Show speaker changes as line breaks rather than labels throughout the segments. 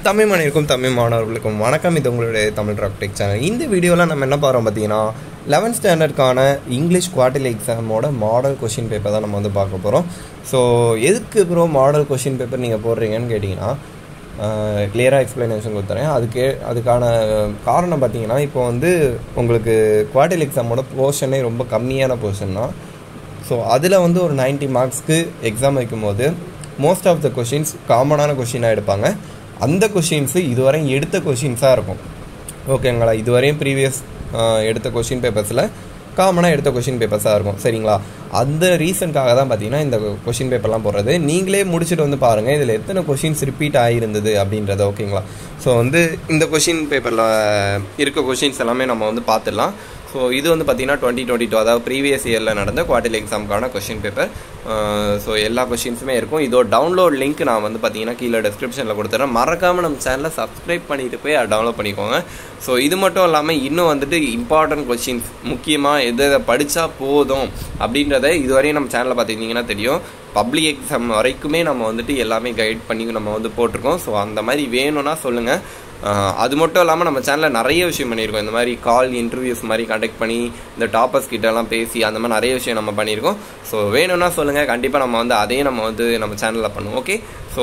தமிழ் மணிக்கும் தமிழ் மாணவர்களுக்கும் வணக்கம் இது உங்களுடைய தமிழ் ராக்டெக் சேனல் இந்த வீடியோவில் நம்ம என்ன பார்க்குறோம் பார்த்தீங்கன்னா லெவன்த் ஸ்டாண்டர்ட்கான இங்கிலீஷ் குவார்டர்லி எக்ஸாமோட மாடல் கொஷின் பேப்பர் தான் நம்ம வந்து பார்க்க போகிறோம் ஸோ எதுக்கு ப்ரோ மாடல் கொஷின் பேப்பர் நீங்கள் போடுறீங்கன்னு கேட்டிங்கன்னா கிளியராக எக்ஸ்ப்ளனேஷன் கொடுத்துறேன் அதுக்கு அதுக்கான காரணம் பார்த்தீங்கன்னா இப்போ வந்து உங்களுக்கு குவார்டர்லி எக்ஸாமோட போர்ஷனே ரொம்ப கம்மியான போர்ஷன் தான் ஸோ அதில் வந்து ஒரு 90 மார்க்ஸ்க்கு எக்ஸாம் வைக்கும்போது மோஸ்ட் ஆஃப் த கொஷின்ஸ் காமனான கொஷினாக எடுப்பாங்க அந்த கொஷின்ஸு இதுவரை எடுத்த கொஷின்ஸாக இருக்கும் ஓகேங்களா இதுவரையும் ப்ரீவியஸ் எடுத்த கொஷின் பேப்பர்ஸில் காமனாக எடுத்த கொஷின் பேப்பர்ஸாக இருக்கும் சரிங்களா அந்த ரீசனுக்காக தான் பார்த்தீங்கன்னா இந்த கொஷின் பேப்பர்லாம் போடுறது நீங்களே முடிச்சுட்டு வந்து பாருங்கள் இதில் எத்தனை கொஷின்ஸ் ரிப்பீட் ஆகியிருந்தது அப்படின்றத ஓகேங்களா ஸோ வந்து இந்த கொஷின் பேப்பரில் இருக்க கொஷின்ஸ் எல்லாமே நம்ம வந்து பார்த்துடலாம் ஸோ இது வந்து பார்த்தீங்கன்னா டுவெண்ட்டி டுவெண்ட்டி டூ அதாவது ப்ரீவியஸ் இயரில் நடந்த குவார்டர்லி எக்ஸாமுக்கான கொஷின் பேப்பர் ஸோ எல்லா கொஷின்ஸுமே இருக்கும் இதோ டவுன்லோட் லிங்க் நான் வந்து பார்த்தீங்கன்னா கீழே டிஸ்கிரிப்ஷனில் கொடுத்துறேன் மறக்காமல் நம்ம சேனலை சப்ஸ்கிரைப் பண்ணிட்டு போய் அதை டவுன்லோட் பண்ணிக்கோங்க ஸோ இது மட்டும் இல்லாமல் இன்னும் வந்துட்டு இம்பார்ட்டன்ட் கொஷின்ஸ் முக்கியமாக எதை எதை படித்தா போதும் அப்படின்றத இதுவரையும் நம்ம சேனலில் பார்த்துருந்தீங்கன்னா தெரியும் பப்ளிக் எக்ஸாம் வரைக்குமே நம்ம வந்துட்டு எல்லாமே கைட் பண்ணி நம்ம வந்து போட்டிருக்கோம் ஸோ அந்த மாதிரி வேணும்னா சொல்லுங்கள் அது மட்டும் இல்லாமல் நம்ம சேனலில் நிறைய விஷயம் பண்ணியிருக்கோம் இந்த மாதிரி கால் இன்டர்வியூஸ் மாதிரி கண்டக்ட் பண்ணி இந்த டாப்பர்ஸ் கிட்டலாம் பேசி அந்த மாதிரி நிறைய விஷயம் நம்ம பண்ணியிருக்கோம் ஸோ வேணும்னா சொல்லுங்கள் கண்டிப்பாக நம்ம வந்து அதையும் நம்ம வந்து நம்ம சேனலில் பண்ணுவோம் ஓகே ஸோ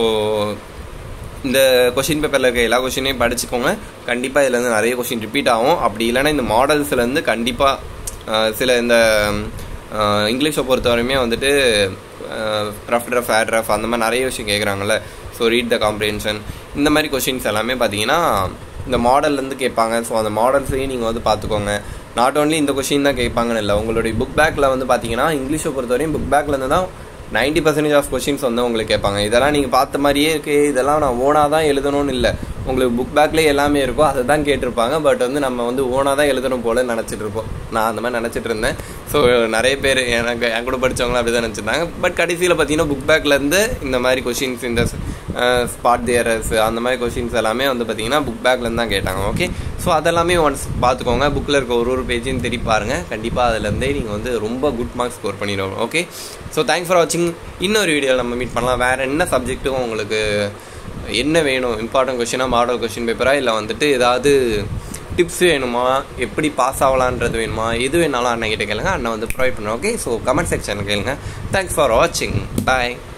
இந்த கொஷின் பேப்பரில் இருக்க எல்லா கொஷினையும் படிச்சுக்கோங்க கண்டிப்பாக இதில் வந்து நிறைய கொஷின் ரிப்பீட் ஆகும் அப்படி இல்லைன்னா இந்த மாடல்ஸ்லேருந்து கண்டிப்பாக சில இந்த இங்கிலீஷை பொறுத்தவரையுமே வந்துட்டு ரஃப் ரஃப் ஆட் ரஃப் அந்த மாதிரி நிறைய விஷயம் கேட்குறாங்கல்ல ஸோ ரீட் த காம்ப்ரிஹென்ஷன் இந்த மாதிரி கொஷின்ஸ் எல்லாமே பார்த்தீங்கன்னா இந்த மாடல்லேருந்து கேட்பாங்க ஸோ அந்த மாடல்ஸையும் நீங்கள் வந்து பார்த்துக்கோங்க நாட் ஓன்லி இந்த கொஷின் தான் கேட்பாங்கன்னு இல்லை உங்களுடைய புக் பேக்கில் வந்து பார்த்தீங்கன்னா இங்கிலீஷை பொறுத்தவரையும் புக் பேக்லேருந்து தான் நைன்டி பர்சன்டேஜ் ஆஃப் கொஷின்ஸ் வந்து உங்களுக்கு கேட்பாங்க இதெல்லாம் நீங்கள் பார்த்த மாதிரியே இருக்கு இதெல்லாம் நான் ஓனாக தான் எழுதணும்னு இல்லை உங்களுக்கு புக் பேக்லேயே எல்லாமே இருக்கும் அதை தான் கேட்டிருப்பாங்க பட் வந்து நம்ம வந்து ஓனாக தான் எழுதணும் போல நினச்சிட்டு இருப்போம் நான் அந்த மாதிரி நினச்சிட்டு இருந்தேன் ஸோ நிறைய பேர் எனக்கு என் கூட படித்தவங்களும் அப்படி தான் நினச்சிருந்தாங்க பட் கடைசியில் பார்த்தீங்கன்னா புக் பேக்லேருந்து இந்த மாதிரி கொஷின்ஸ் இந்த ஸ்பாட் தியரஸ் அந்த மாதிரி கொஷின்ஸ் எல்லாமே வந்து பார்த்தீங்கன்னா புக் பேக்லேருந்து தான் கேட்டாங்க ஓகே ஸோ அதெல்லாமே ஒன்ஸ் பார்த்துக்கோங்க புக்கில் இருக்க ஒரு ஒரு பேஜையும் திருப்பி பாருங்கள் கண்டிப்பாக அதுலேருந்தே நீங்கள் வந்து ரொம்ப குட் மார்க்ஸ் ஸ்கோர் பண்ணிடுவோம் ஓகே ஸோ தேங்க்ஸ் ஃபார் வாட்சிங் இன்னொரு வீடியோவில் நம்ம மீட் பண்ணலாம் வேறு என்ன சப்ஜெக்ட்டும் உங்களுக்கு என்ன வேணும் இம்பார்ட்டன்ட் கொஷினாக மாடல் கொஷின் பேப்பரா இல்லை வந்துட்டு ஏதாவது டிப்ஸ் வேணுமா எப்படி பாஸ் ஆகலான்றது வேணுமா எது வேணாலும் அண்ணன் கிட்ட கேளுங்க அண்ணன் வந்து ப்ரொவைட் பண்ணுறேன் ஓகே ஸோ கமெண்ட் செக்ஷனில் கேளுங்க தேங்க்ஸ் ஃபார் வாட்சிங் பாய்